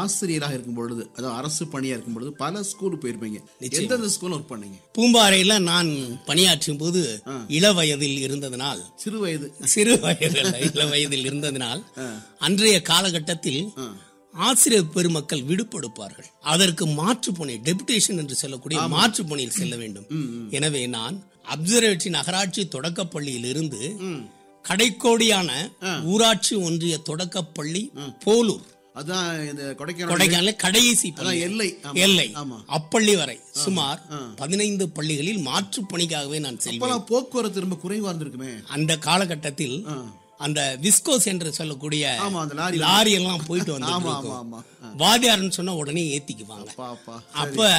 ஆசிரியராக இருக்கும் பொழுது அதாவது அரசு பணியா இருக்கும் பொழுது பல ஸ்கூலுக்கு போயிருப்பீங்க எந்தெந்த ஸ்கூல் ஒர்க் பண்ணீங்க பூம்பாறையில நான் பணியாற்றும் போது இள வயதில் இருந்ததனால் சிறு வயது சிறு வயதில் இள வயதில் இருந்ததனால் அன்றைய காலகட்டத்தில் ஆசிரியர் பெருமக்கள் விடுபடுப்பார்கள் அதற்கு மாற்று பணி டெபுடேஷன் என்று சொல்லக்கூடிய மாற்று பணியில் செல்ல வேண்டும் எனவே நான் அப்சர்வேட்டரி நகராட்சி தொடக்கப்பள்ளியில் இருந்து கடைக்கோடியான ஊராட்சி ஒன்றிய தொடக்கப்பள்ளி போலூர் அதான் இந்த கொடைக்கானல் கொடைக்கானல கடைசி பள்ளி அதான் எல்லை ஆமா. எல்லை ஆமா. அப்பள்ளி வரை சுமார் பதினைந்து பள்ளிகளில் மாற்று பணிக்காகவே நான் செல்வேன் அப்பெல்லாம் போக்குவரத்து ரொம்ப குறைவா இருந்திருக்குமே அந்த காலகட்டத்தில் அந்த விஸ்கோஸ் என்று சொல்லக்கூடிய ஆமா அந்த லாரி லாரி எல்லாம் போயிட்டு வந்து ஆமா ஆமா ஆமா வாத்தியார்னு சொன்னா உடனே ஏத்திக்குவாங்க பாப்பா அப்ப